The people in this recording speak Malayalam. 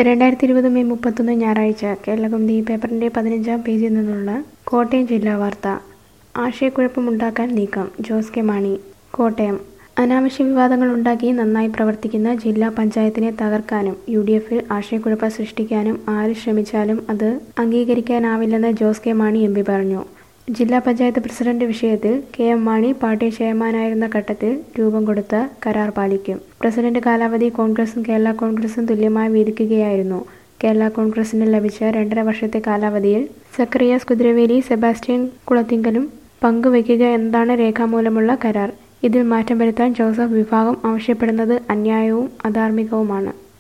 രണ്ടായിരത്തി ഇരുപത് മെയ് മുപ്പത്തൊന്ന് ഞായറാഴ്ച കേരളകൗമുദി പേപ്പറിന്റെ പതിനഞ്ചാം പേജിൽ നിന്നുള്ള കോട്ടയം ജില്ലാ വാർത്ത ആശയക്കുഴപ്പമുണ്ടാക്കാൻ നീക്കം ജോസ് കെ മാണി കോട്ടയം അനാവശ്യ വിവാദങ്ങൾ ഉണ്ടാക്കി നന്നായി പ്രവർത്തിക്കുന്ന ജില്ലാ പഞ്ചായത്തിനെ തകർക്കാനും യു ഡി എഫിൽ ആശയക്കുഴപ്പം സൃഷ്ടിക്കാനും ആര് ശ്രമിച്ചാലും അത് അംഗീകരിക്കാനാവില്ലെന്ന് Jose K Mani M P പറഞ്ഞു ജില്ലാ പഞ്ചായത്ത് പ്രസിഡന്റ് വിഷയത്തിൽ കെ എം മാണി പാർട്ടി ചെയർമാനായിരുന്ന ഘട്ടത്തിൽ രൂപം കൊടുത്ത കരാർ പാലിക്കും പ്രസിഡന്റ് കാലാവധി കോൺഗ്രസും കേരള കോൺഗ്രസും തുല്യമായി വീതിക്കുകയായിരുന്നു കേരള കോൺഗ്രസിന് ലഭിച്ച രണ്ടര വർഷത്തെ കാലാവധിയിൽ സക്കറിയാസ് കുതിരവേലി സെബാസ്റ്റ്യൻ കുളത്തിങ്കലും പങ്കുവയ്ക്കുക എന്നതാണ് രേഖാമൂലമുള്ള കരാർ ഇതിൽ മാറ്റം വരുത്താൻ ജോസഫ് വിഭാഗം ആവശ്യപ്പെടുന്നത് അന്യായവും അധാർമികവുമാണ്